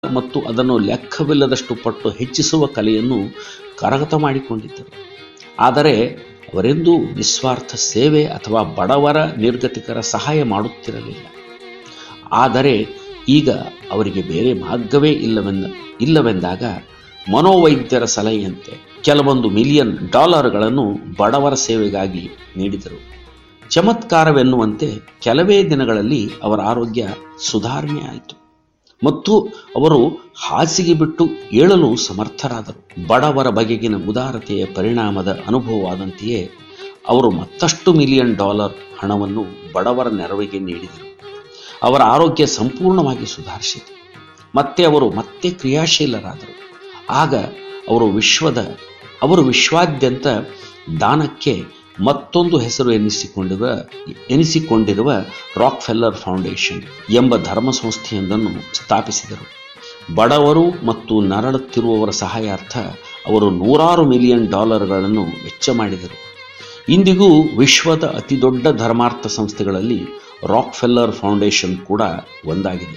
ಮತ್ತು ಅದನ್ನು ಲೆಕ್ಕವಿಲ್ಲದಷ್ಟು ಪಟ್ಟು ಹೆಚ್ಚಿಸುವ ಕಲೆಯನ್ನು ಕರಗತ ಮಾಡಿಕೊಂಡಿದ್ದರು ಆದರೆ ಅವರೆಂದೂ ನಿಸ್ವಾರ್ಥ ಸೇವೆ ಅಥವಾ ಬಡವರ ನಿರ್ಗತಿಕರ ಸಹಾಯ ಮಾಡುತ್ತಿರಲಿಲ್ಲ ಆದರೆ ಈಗ ಅವರಿಗೆ ಬೇರೆ ಮಾರ್ಗವೇ ಇಲ್ಲವೆಂದ ಇಲ್ಲವೆಂದಾಗ ಮನೋವೈದ್ಯರ ಸಲಹೆಯಂತೆ ಕೆಲವೊಂದು ಮಿಲಿಯನ್ ಡಾಲರ್ಗಳನ್ನು ಬಡವರ ಸೇವೆಗಾಗಿ ನೀಡಿದರು ಚಮತ್ಕಾರವೆನ್ನುವಂತೆ ಕೆಲವೇ ದಿನಗಳಲ್ಲಿ ಅವರ ಆರೋಗ್ಯ ಸುಧಾರಣೆ ಆಯಿತು ಮತ್ತು ಅವರು ಹಾಸಿಗೆ ಬಿಟ್ಟು ಏಳಲು ಸಮರ್ಥರಾದರು ಬಡವರ ಬಗೆಗಿನ ಉದಾರತೆಯ ಪರಿಣಾಮದ ಅನುಭವವಾದಂತೆಯೇ ಅವರು ಮತ್ತಷ್ಟು ಮಿಲಿಯನ್ ಡಾಲರ್ ಹಣವನ್ನು ಬಡವರ ನೆರವಿಗೆ ನೀಡಿದರು ಅವರ ಆರೋಗ್ಯ ಸಂಪೂರ್ಣವಾಗಿ ಸುಧಾರಿಸಿತು ಮತ್ತೆ ಅವರು ಮತ್ತೆ ಕ್ರಿಯಾಶೀಲರಾದರು ಆಗ ಅವರು ವಿಶ್ವದ ಅವರು ವಿಶ್ವಾದ್ಯಂತ ದಾನಕ್ಕೆ ಮತ್ತೊಂದು ಹೆಸರು ಎನಿಸಿಕೊಂಡಿರುವ ಎನಿಸಿಕೊಂಡಿರುವ ರಾಕ್ ಫೆಲ್ಲರ್ ಫೌಂಡೇಶನ್ ಎಂಬ ಧರ್ಮ ಸಂಸ್ಥೆಯೊಂದನ್ನು ಸ್ಥಾಪಿಸಿದರು ಬಡವರು ಮತ್ತು ನರಳುತ್ತಿರುವವರ ಸಹಾಯಾರ್ಥ ಅವರು ನೂರಾರು ಮಿಲಿಯನ್ ಡಾಲರ್ಗಳನ್ನು ವೆಚ್ಚ ಮಾಡಿದರು ಇಂದಿಗೂ ವಿಶ್ವದ ಅತಿದೊಡ್ಡ ಧರ್ಮಾರ್ಥ ಸಂಸ್ಥೆಗಳಲ್ಲಿ ರಾಕ್ ಫೆಲ್ಲರ್ ಫೌಂಡೇಶನ್ ಕೂಡ ಒಂದಾಗಿದೆ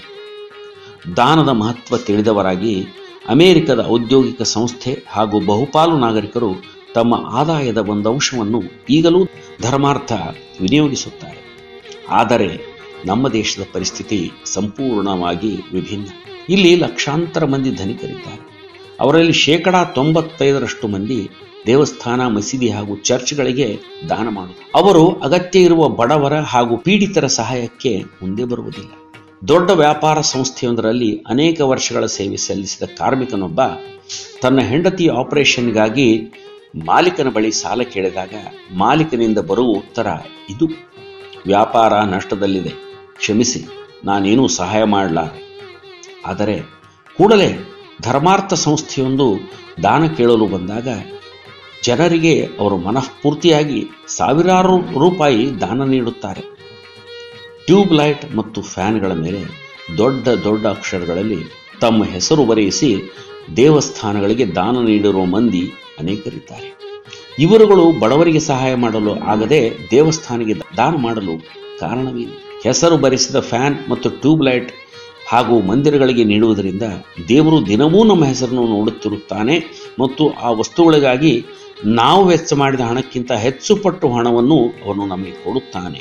ದಾನದ ಮಹತ್ವ ತಿಳಿದವರಾಗಿ ಅಮೆರಿಕದ ಔದ್ಯೋಗಿಕ ಸಂಸ್ಥೆ ಹಾಗೂ ಬಹುಪಾಲು ನಾಗರಿಕರು ತಮ್ಮ ಆದಾಯದ ಒಂದು ಅಂಶವನ್ನು ಈಗಲೂ ಧರ್ಮಾರ್ಥ ವಿನಿಯೋಗಿಸುತ್ತಾರೆ ಆದರೆ ನಮ್ಮ ದೇಶದ ಪರಿಸ್ಥಿತಿ ಸಂಪೂರ್ಣವಾಗಿ ವಿಭಿನ್ನ ಇಲ್ಲಿ ಲಕ್ಷಾಂತರ ಮಂದಿ ಧನಿಕರಿದ್ದಾರೆ ಅವರಲ್ಲಿ ಶೇಕಡಾ ತೊಂಬತ್ತೈದರಷ್ಟು ಮಂದಿ ದೇವಸ್ಥಾನ ಮಸೀದಿ ಹಾಗೂ ಚರ್ಚ್ಗಳಿಗೆ ದಾನ ಮಾಡುತ್ತಾರೆ ಅವರು ಅಗತ್ಯ ಇರುವ ಬಡವರ ಹಾಗೂ ಪೀಡಿತರ ಸಹಾಯಕ್ಕೆ ಮುಂದೆ ಬರುವುದಿಲ್ಲ ದೊಡ್ಡ ವ್ಯಾಪಾರ ಸಂಸ್ಥೆಯೊಂದರಲ್ಲಿ ಅನೇಕ ವರ್ಷಗಳ ಸೇವೆ ಸಲ್ಲಿಸಿದ ಕಾರ್ಮಿಕನೊಬ್ಬ ತನ್ನ ಹೆಂಡತಿಯ ಆಪರೇಷನ್ಗಾಗಿ ಮಾಲೀಕನ ಬಳಿ ಸಾಲ ಕೇಳಿದಾಗ ಮಾಲೀಕನಿಂದ ಬರುವ ಉತ್ತರ ಇದು ವ್ಯಾಪಾರ ನಷ್ಟದಲ್ಲಿದೆ ಕ್ಷಮಿಸಿ ನಾನೇನೂ ಸಹಾಯ ಮಾಡಲಾರೆ ಆದರೆ ಕೂಡಲೇ ಧರ್ಮಾರ್ಥ ಸಂಸ್ಥೆಯೊಂದು ದಾನ ಕೇಳಲು ಬಂದಾಗ ಜನರಿಗೆ ಅವರು ಮನಃಪೂರ್ತಿಯಾಗಿ ಸಾವಿರಾರು ರೂಪಾಯಿ ದಾನ ನೀಡುತ್ತಾರೆ ಟ್ಯೂಬ್ ಲೈಟ್ ಮತ್ತು ಫ್ಯಾನ್ಗಳ ಮೇಲೆ ದೊಡ್ಡ ದೊಡ್ಡ ಅಕ್ಷರಗಳಲ್ಲಿ ತಮ್ಮ ಹೆಸರು ಬರೆಯಿಸಿ ದೇವಸ್ಥಾನಗಳಿಗೆ ದಾನ ನೀಡಿರುವ ಮಂದಿ ಅನೇಕರಿದ್ದಾರೆ ಇವರುಗಳು ಬಡವರಿಗೆ ಸಹಾಯ ಮಾಡಲು ಆಗದೆ ದೇವಸ್ಥಾನಿಗೆ ದಾನ ಮಾಡಲು ಕಾರಣವೇನು ಹೆಸರು ಬರೆಸಿದ ಫ್ಯಾನ್ ಮತ್ತು ಟ್ಯೂಬ್ ಲೈಟ್ ಹಾಗೂ ಮಂದಿರಗಳಿಗೆ ನೀಡುವುದರಿಂದ ದೇವರು ದಿನವೂ ನಮ್ಮ ಹೆಸರನ್ನು ನೋಡುತ್ತಿರುತ್ತಾನೆ ಮತ್ತು ಆ ವಸ್ತುಗಳಿಗಾಗಿ ನಾವು ವೆಚ್ಚ ಮಾಡಿದ ಹಣಕ್ಕಿಂತ ಹೆಚ್ಚು ಪಟ್ಟು ಹಣವನ್ನು ಅವನು ನಮಗೆ ಕೊಡುತ್ತಾನೆ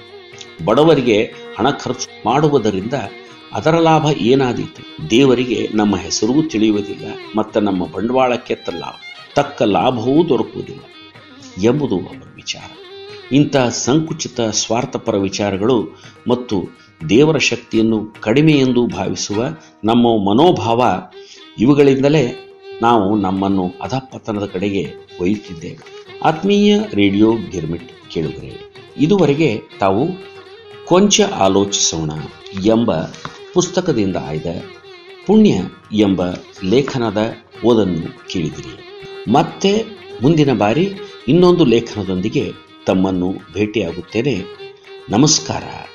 ಬಡವರಿಗೆ ಹಣ ಖರ್ಚು ಮಾಡುವುದರಿಂದ ಅದರ ಲಾಭ ಏನಾದೀತು ದೇವರಿಗೆ ನಮ್ಮ ಹೆಸರೂ ತಿಳಿಯುವುದಿಲ್ಲ ಮತ್ತು ನಮ್ಮ ಬಂಡವಾಳಕ್ಕೆ ಲಾಭ ತಕ್ಕ ಲಾಭವೂ ದೊರಕುವುದಿಲ್ಲ ಎಂಬುದು ಅವರ ವಿಚಾರ ಇಂತಹ ಸಂಕುಚಿತ ಸ್ವಾರ್ಥಪರ ವಿಚಾರಗಳು ಮತ್ತು ದೇವರ ಶಕ್ತಿಯನ್ನು ಕಡಿಮೆ ಎಂದು ಭಾವಿಸುವ ನಮ್ಮ ಮನೋಭಾವ ಇವುಗಳಿಂದಲೇ ನಾವು ನಮ್ಮನ್ನು ಅಧಪತನದ ಕಡೆಗೆ ಒಯ್ಯುತ್ತಿದ್ದೇವೆ ಆತ್ಮೀಯ ರೇಡಿಯೋ ಗಿರ್ಮಿಟ್ ಕೇಳುಗರೆ ಇದುವರೆಗೆ ತಾವು ಕೊಂಚ ಆಲೋಚಿಸೋಣ ಎಂಬ ಪುಸ್ತಕದಿಂದ ಆಯ್ದ ಪುಣ್ಯ ಎಂಬ ಲೇಖನದ ಓದನ್ನು ಕೇಳಿದಿರಿ ಮತ್ತೆ ಮುಂದಿನ ಬಾರಿ ಇನ್ನೊಂದು ಲೇಖನದೊಂದಿಗೆ ತಮ್ಮನ್ನು ಭೇಟಿಯಾಗುತ್ತೇನೆ ನಮಸ್ಕಾರ